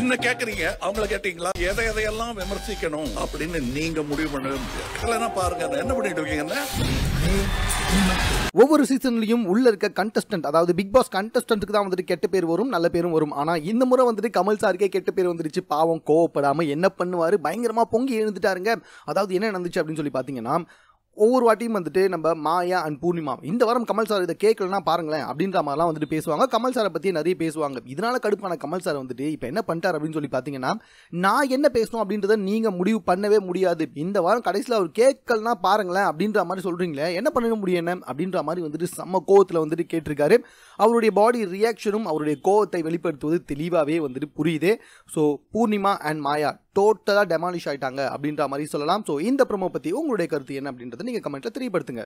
என்ன கேக்குறீங்க அவங்கள கேட்டீங்களா எதை எதையெல்லாம் விமர்சிக்கணும் அப்படின்னு நீங்க முடிவு பண்ணவே முடியாது இல்லைன்னா பாருங்க நான் என்ன பண்ணிட்டு இருக்கீங்கன்னா ஒவ்வொரு சீசன்லயும் உள்ள இருக்க கண்டஸ்டன்ட் அதாவது பிக் பாஸ் கண்டஸ்டன்ட்டுக்கு தான் வந்துட்டு கெட்ட பேர் வரும் நல்ல பேரும் வரும் ஆனா இந்த முறை வந்துட்டு கமல் சாருக்கே கெட்ட பேர் வந்துருச்சு பாவம் கோவப்படாம என்ன பண்ணுவாரு பயங்கரமா பொங்கி எழுந்துட்டாருங்க அதாவது என்ன நடந்துச்சு அப்படின்னு சொல்லி பாத்தீங்கன்னா ஒவ்வொரு வாட்டியும் வந்துட்டு நம்ம மாயா அண்ட் பூர்ணிமா இந்த வாரம் கமல் சார் இதை கேட்கலன்னா பாருங்களேன் அப்படின்ற மாதிரிலாம் வந்துட்டு பேசுவாங்க கமல் சாரை பற்றி நிறைய பேசுவாங்க இதனால கடுப்பான கமல் சார் வந்துட்டு இப்போ என்ன பண்ணிட்டார் அப்படின்னு சொல்லி பார்த்தீங்கன்னா நான் என்ன பேசணும் அப்படின்றத நீங்கள் முடிவு பண்ணவே முடியாது இந்த வாரம் கடைசியில் அவர் கேட்கலனா பாருங்களேன் அப்படின்ற மாதிரி சொல்கிறீங்களே என்ன பண்ண முடியும் என்ன அப்படின்ற மாதிரி வந்துட்டு செம்ம கோவத்தில் வந்துட்டு கேட்டிருக்காரு அவருடைய பாடி ரியாக்ஷனும் அவருடைய கோவத்தை வெளிப்படுத்துவது தெளிவாகவே வந்துட்டு புரியுது ஸோ பூர்ணிமா அண்ட் மாயா டோட்டலாக டெமாலிஷ் ஆயிட்டாங்க அப்படின்ற மாதிரி சொல்லலாம் ஸோ இந்த ப்ரோமோ பற்றி உங்களுடைய கருத்து என்ன அப்படின்றத நீங்கள் கமெண்ட்டில் தெரியப்படுத்துங்க